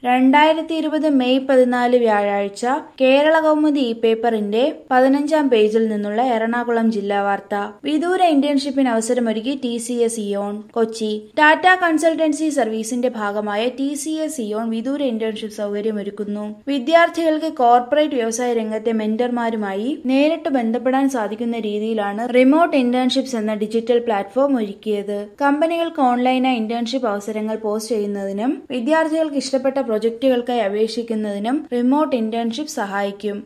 രണ്ടായിരത്തി ഇരുപത് മെയ് പതിനാല് വ്യാഴാഴ്ച കേരള കൗമുദി ഇ പേപ്പറിന്റെ പതിനഞ്ചാം പേജിൽ നിന്നുള്ള എറണാകുളം ജില്ലാ വാർത്ത വിദൂര ഇന്റേൺഷിപ്പിന് അവസരമൊരുക്കി T C S iON Kochi Tata consultancy സർവീസിന്റെ ഭാഗമായ ടി സി എസ് ഇയോൺ വിദൂര ഇന്റേൺഷിപ്പ് സൗകര്യമൊരുക്കുന്നു വിദ്യാർത്ഥികൾക്ക് കോർപ്പറേറ്റ് വ്യവസായ രംഗത്തെ മെന്റർമാരുമായി നേരിട്ട് ബന്ധപ്പെടാൻ സാധിക്കുന്ന രീതിയിലാണ് റിമോട്ട് ഇന്റേൺഷിപ്സ് എന്ന ഡിജിറ്റൽ പ്ലാറ്റ്ഫോം ഒരുക്കിയത് കമ്പനികൾക്ക് ഓൺലൈനായി ഇന്റേൺഷിപ്പ് അവസരങ്ങൾ പോസ്റ്റ് ചെയ്യുന്നതിനും വിദ്യാർത്ഥികൾക്ക് ഇഷ്ടപ്പെട്ട പ്രൊജക്ടുകൾക്കായി അപേക്ഷിക്കുന്നതിനും റിമോട്ട് ഇന്റേൺഷിപ്പ് സഹായിക്കും